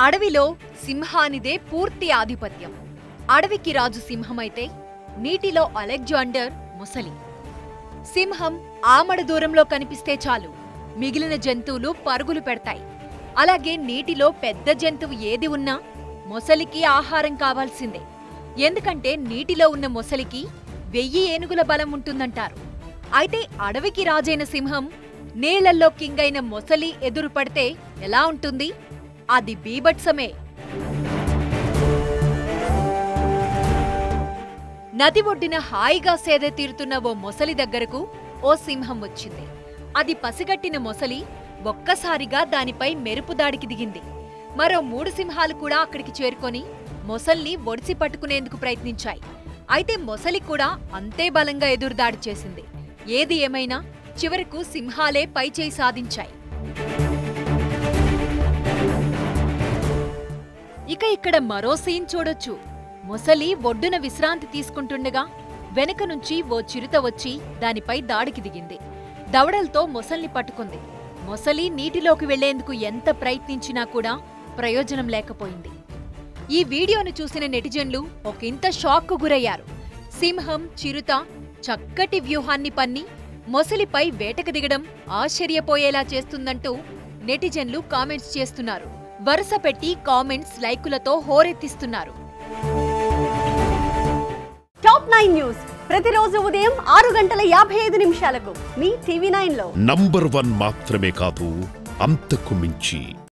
అడవిలో సింహానిదే పూర్తి ఆధిపత్యం అడవికి రాజు సింహమైతే నీటిలో అలెగ్జాండర్ ముసలి సింహం ఆమడ దూరంలో కనిపిస్తే చాలు మిగిలిన జంతువులు పరుగులు పెడతాయి అలాగే నీటిలో పెద్ద జంతువు ఏది ఉన్నా మొసలికి ఆహారం కావాల్సిందే ఎందుకంటే నీటిలో ఉన్న మొసలికి వెయ్యి ఏనుగుల బలం ఉంటుందంటారు అయితే అడవికి రాజైన సింహం నీళ్లల్లో కింగైన మొసలి ఎదురుపడితే ఎలా ఉంటుంది అది బీభత్సమే నది ఒడ్డున హాయిగా సేద తీరుతున్న ఓ మొసలి దగ్గరకు ఓ సింహం వచ్చింది అది పసిగట్టిన మొసలి ఒక్కసారిగా దానిపై మెరుపు దాడికి దిగింది మరో మూడు సింహాలు కూడా అక్కడికి చేరుకొని మొసల్ని ఒడిసి పట్టుకునేందుకు ప్రయత్నించాయి అయితే మొసలి కూడా అంతే బలంగా ఎదురుదాడి చేసింది ఏది ఏమైనా చివరకు సింహాలే పైచేయి సాధించాయి ఇక ఇక్కడ మరో సీన్ చూడొచ్చు మొసలి ఒడ్డున విశ్రాంతి తీసుకుంటుండగా వెనుక నుంచి ఓ చిరుత వచ్చి దానిపై దాడికి దిగింది దవడలతో మొసల్ని పట్టుకుంది మొసలి నీటిలోకి వెళ్లేందుకు ఎంత ప్రయత్నించినా కూడా ప్రయోజనం లేకపోయింది ఈ వీడియోను చూసిన నెటిజన్లు ఒకంత షాక్కు గురయ్యారు సింహం చిరుత చక్కటి వ్యూహాన్ని పన్ని మొసలిపై వేటకు దిగడం ఆశ్చర్యపోయేలా చేస్తుందంటూ నెటిజన్లు కామెంట్స్ చేస్తున్నారు వరుస పెట్టి కామెంట్స్ లైకులతో హోరెత్తిస్తున్నారు టాప్ నైన్ న్యూస్ ప్రతిరోజు ఉదయం ఆరు గంటల యాభై ఐదు నిమిషాలకు మీ టీవీ నైన్ లో నంబర్ వన్ మాత్రమే కాదు అంతకు మించి